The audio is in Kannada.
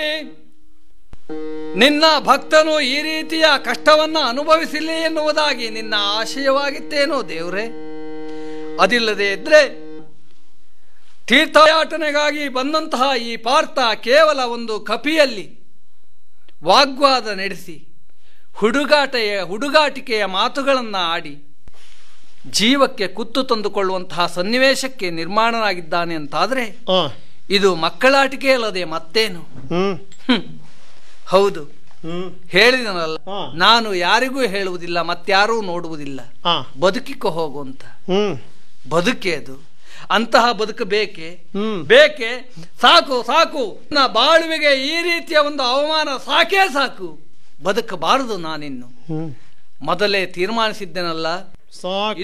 ನಿನ್ನ ಭಕ್ತನು ಈ ರೀತಿಯ ಕಷ್ಟವನ್ನ ಅನುಭವಿಸಲಿ ಎನ್ನುವುದಾಗಿ ನಿನ್ನ ಆಶಯವಾಗಿತ್ತೇನೋ ದೇವ್ರೆ ಅದಿಲ್ಲದೆ ಇದ್ರೆ ತೀರ್ಥಯಾಟನೆಗಾಗಿ ಬಂದಂತಹ ಈ ಪಾರ್ಥ ಕೇವಲ ಒಂದು ಕಪಿಯಲ್ಲಿ ವಾಗ್ವಾದ ನಡೆಸಿ ಹುಡುಗಾಟೆಯ ಹುಡುಗಾಟಿಕೆಯ ಮಾತುಗಳನ್ನು ಆಡಿ ಜೀವಕ್ಕೆ ಕುತ್ತು ತಂದುಕೊಳ್ಳುವಂತಹ ಸನ್ನಿವೇಶಕ್ಕೆ ನಿರ್ಮಾಣನಾಗಿದ್ದಾನೆ ಅಂತಾದರೆ ಆ ಇದು ಮಕ್ಕಳಾಟಿಕೆ ಅಲ್ಲದೆ ಮತ್ತೇನು ಹ್ಮ್ ಹ್ಮ್. ಹೌದು ಹ್ಮ್ ಹೇಳಿದನಲ್ಲ ಹಾ. ನಾನು ಯಾರಿಗೂ ಹೇಳುವುದಿಲ್ಲ ಮತ್ಯಾರೂ ನೋಡುವುದಿಲ್ಲ ಆ ಬದುಕಿಕೊ ಹೋಗು ಅಂತ ಹ್ಮ್ ಬದುಕೆ ಅದು ಅಂತಹ ಬದುಕು ಬೇಕೆ ಹ್ಮ್ ಬೇಕೆ ಸಾಕು ಸಾಕು ನನ್ನ ಬಾಳುವೆಗೆ ಈ ರೀತಿಯ ಒಂದು ಅವಮಾನ ಸಾಕೇ ಸಾಕು ಬದುಕಬಾರದು ನಾನಿನ್ನು ಹ್ಮ್ ಮೊದಲೇ ತೀರ್ಮಾನಿಸಿದ್ದೆನಲ್ಲ ಸಾಕು